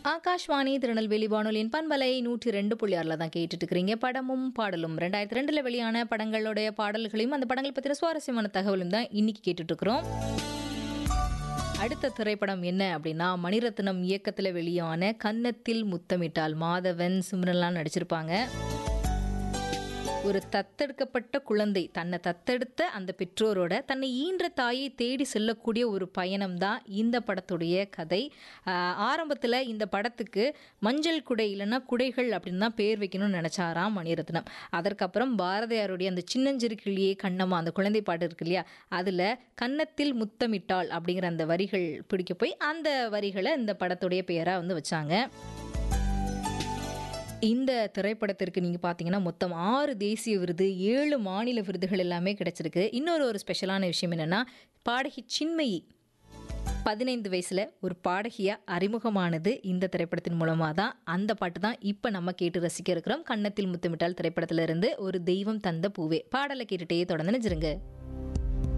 ஆகாஷ்வாணி திருநெல்வேலி வானொலியின் பண்பலை நூற்றி ரெண்டு புள்ளி ஆறில் தான் கேட்டுட்டு இருக்கிறீங்க படமும் பாடலும் ரெண்டாயிரத்தி ரெண்டுல வெளியான படங்களுடைய பாடல்களையும் அந்த படங்கள் பற்றின சுவாரஸ்யமான தகவலும் தான் இன்னைக்கு கேட்டுட்டு இருக்கிறோம் அடுத்த திரைப்படம் என்ன அப்படின்னா மணிரத்னம் இயக்கத்தில் வெளியான கன்னத்தில் முத்தமிட்டால் மாதவன் சிம்ரன்லாம் நடிச்சிருப்பாங்க ஒரு தத்தெடுக்கப்பட்ட குழந்தை தன்னை தத்தெடுத்த அந்த பெற்றோரோட தன்னை ஈன்ற தாயை தேடி செல்லக்கூடிய ஒரு பயணம் தான் இந்த படத்துடைய கதை ஆரம்பத்தில் இந்த படத்துக்கு மஞ்சள் குடை இல்லைன்னா குடைகள் அப்படின்னு தான் பேர் வைக்கணும்னு நினச்சாராம் மணிரத்னம் அதற்கப்புறம் பாரதியாருடைய அந்த சின்னஞ்சிறு கிளியே கண்ணம்மா அந்த குழந்தை பாட்டு இருக்கு இல்லையா அதில் கன்னத்தில் முத்தமிட்டாள் அப்படிங்கிற அந்த வரிகள் பிடிக்க போய் அந்த வரிகளை இந்த படத்துடைய பெயராக வந்து வச்சாங்க இந்த திரைப்படத்திற்கு நீங்கள் பார்த்தீங்கன்னா மொத்தம் ஆறு தேசிய விருது ஏழு மாநில விருதுகள் எல்லாமே கிடைச்சிருக்கு இன்னொரு ஒரு ஸ்பெஷலான விஷயம் என்னென்னா பாடகி சின்மயி பதினைந்து வயசில் ஒரு பாடகியாக அறிமுகமானது இந்த திரைப்படத்தின் மூலமாக தான் அந்த பாட்டு தான் இப்போ நம்ம கேட்டு ரசிக்க இருக்கிறோம் கன்னத்தில் முத்தமிட்டால் திரைப்படத்திலிருந்து ஒரு தெய்வம் தந்த பூவே பாடலை கேட்டுட்டே தொடர்ந்து நினைச்சிருங்க